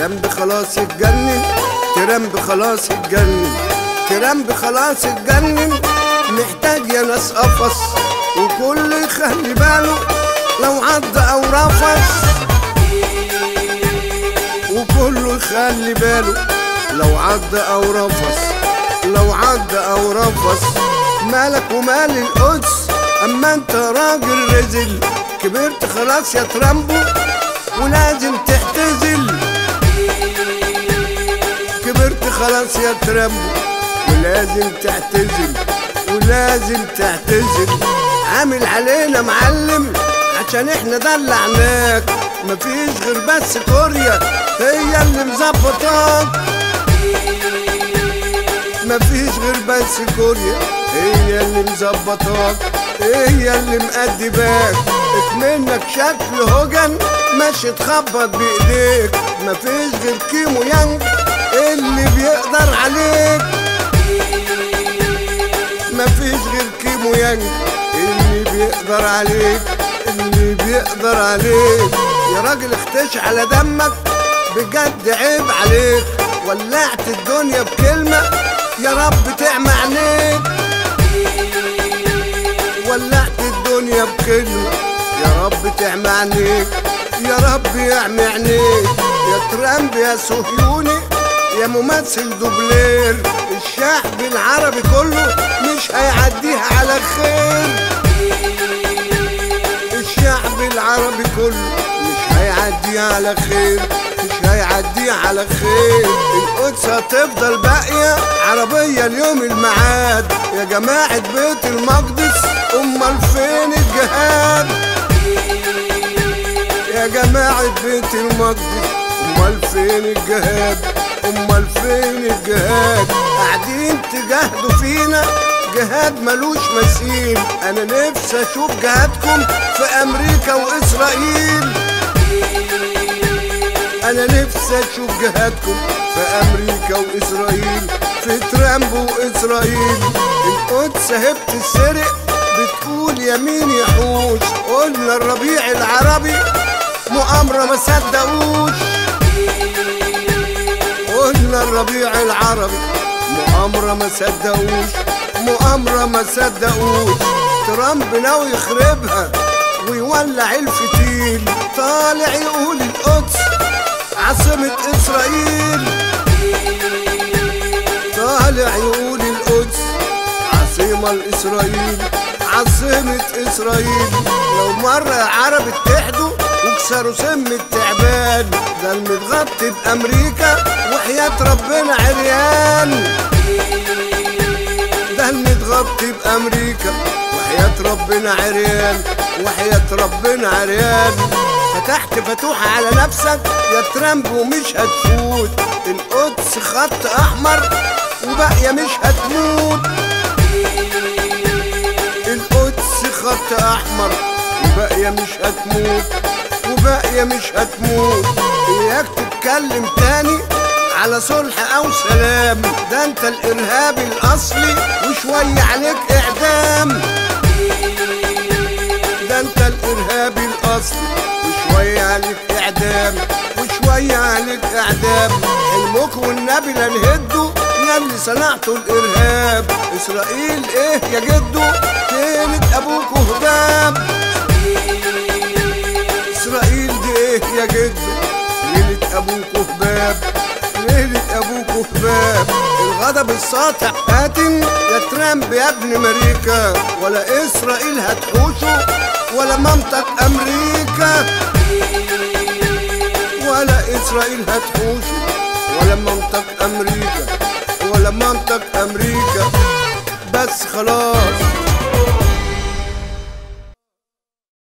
ترامب خلاص اتجنن ترامب خلاص اتجنن ترامب خلاص اتجنن محتاج يا ناس قفص وكل يخلي باله لو عض او رفص وكله يخلي باله لو عض او رفص لو عض او رفص مالك ومال القدس اما انت راجل رزل كبرت خلاص يا ترامبو ولازم تعتزل كبرت خلاص يا ترامبو ولازم تعتزل ولازم تعتزل عامل علينا معلم عشان احنا دلعناك مفيش غير بس كوريا هي اللي مظبطاك مفيش غير بس كوريا هي اللي مظبطاك هي اللي مأدباك منك شكل هوجن ماشي تخبط بايديك مفيش غير كيمو يانج اللي بيقدر عليك مفيش غير كيمو يانج اللي بيقدر عليك اللي بيقدر عليك يا راجل اختش على دمك بجد عيب عليك ولعت الدنيا بكلمة يا رب تعمى عينيك ولعت الدنيا بكلمة يا رب تعمى عينيك يا رب يعمي عينيك يا ترامب يا صهيوني يا ممثل دوبلير الشعب العربي كله مش هيعديها على خير الشعب العربي كله مش هيعديها على خير مش هيعديها على خير القدس هتفضل باقية عربية اليوم الميعاد يا جماعة بيت المقدس أمال فين الجهاد يا جماعة بيت المقدس أمال فين الجهاد أمال فين الجهاد قاعدين تجاهدوا فينا جهاد ملوش مثيل أنا نفسي أشوف جهادكم في أمريكا وإسرائيل أنا نفسي أشوف جهادكم في أمريكا وإسرائيل في ترامب وإسرائيل القدس هي بتتسرق بتقول يمين يحوش قلنا الربيع العربي مؤامرة ما صدقوش قلنا الربيع العربي مؤامرة ما صدقوش مؤامرة ما صدقوش ترامب ناوي يخربها ويولع الفتيل طالع يقول القدس عاصمة إسرائيل طالع يقول القدس عاصمة لإسرائيل عاصمة إسرائيل لو مرة يا عرب اتحدوا وكسروا سم التعبان ده المتغطي بأمريكا وحياة ربنا عريان ده المتغطي بأمريكا وحياة ربنا عريان وحياة ربنا عريان فتحت فتوحة على نفسك يا ترامب ومش هتفوت القدس خط أحمر وباقية مش هتموت القدس خط أحمر وباقية مش هتموت وباقية مش هتموت إياك تتكلم تاني على صلح أو سلام ده أنت الإرهابي الأصلي وشوية عليك إعدام ده أنت الإرهابي الأصلي وشوية عليك إعدام وشوية عليك إعدام حلمك والنبي لا نهده يا اللي صنعتوا الإرهاب إسرائيل إيه يا جدو كانت أبوك هباب إسرائيل دي إيه يا جدو ليلة أبوك هباب ليلة أبوك هباب الغضب الساطع هاتم يا ترامب يا ابن أمريكا ولا إسرائيل هتحوشه ولا منطق أمريكا ولا إسرائيل هتحوشه ولا منطق أمريكا ولا منطق أمريكا بس خلاص